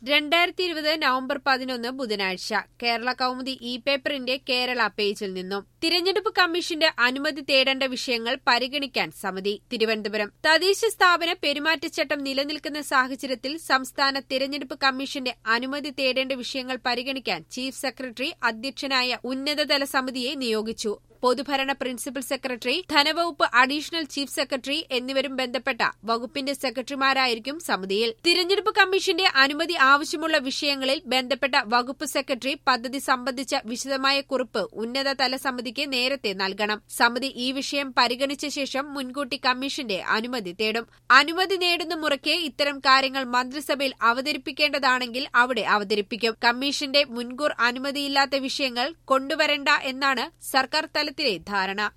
രണ്ടായിരത്തി ഇരുപത് നവംബർ പതിനൊന്ന് ബുധനാഴ്ച കേരള കൗമുദി ഇ പേപ്പറിന്റെ കേരള പേജിൽ നിന്നും തിരഞ്ഞെടുപ്പ് കമ്മീഷന്റെ അനുമതി തേടേണ്ട വിഷയങ്ങൾ പരിഗണിക്കാൻ സമിതി തിരുവനന്തപുരം തദ്ദേശ സ്ഥാപന പെരുമാറ്റച്ചട്ടം നിലനിൽക്കുന്ന സാഹചര്യത്തിൽ സംസ്ഥാന തിരഞ്ഞെടുപ്പ് കമ്മീഷന്റെ അനുമതി തേടേണ്ട വിഷയങ്ങൾ പരിഗണിക്കാൻ ചീഫ് സെക്രട്ടറി അധ്യക്ഷനായ ഉന്നതതല സമിതിയെ നിയോഗിച്ചു പൊതുഭരണ പ്രിൻസിപ്പൽ സെക്രട്ടറി ധനവകുപ്പ് അഡീഷണൽ ചീഫ് സെക്രട്ടറി എന്നിവരും ബന്ധപ്പെട്ട വകുപ്പിന്റെ സെക്രട്ടറിമാരായിരിക്കും സമിതിയിൽ തിരഞ്ഞെടുപ്പ് കമ്മീഷന്റെ അനുമതി ആവശ്യമുള്ള വിഷയങ്ങളിൽ ബന്ധപ്പെട്ട വകുപ്പ് സെക്രട്ടറി പദ്ധതി സംബന്ധിച്ച വിശദമായ കുറിപ്പ് ഉന്നതതല സമിതിക്ക് നേരത്തെ നൽകണം സമിതി ഈ വിഷയം പരിഗണിച്ച ശേഷം മുൻകൂട്ടി കമ്മീഷന്റെ അനുമതി തേടും അനുമതി നേടുന്ന മുറയ്ക്ക് ഇത്തരം കാര്യങ്ങൾ മന്ത്രിസഭയിൽ അവതരിപ്പിക്കേണ്ടതാണെങ്കിൽ അവിടെ അവതരിപ്പിക്കും കമ്മീഷന്റെ മുൻകൂർ അനുമതിയില്ലാത്ത വിഷയങ്ങൾ കൊണ്ടുവരണ്ട എന്നാണ് സർക്കാർ തലത്തിലെ ധാരണ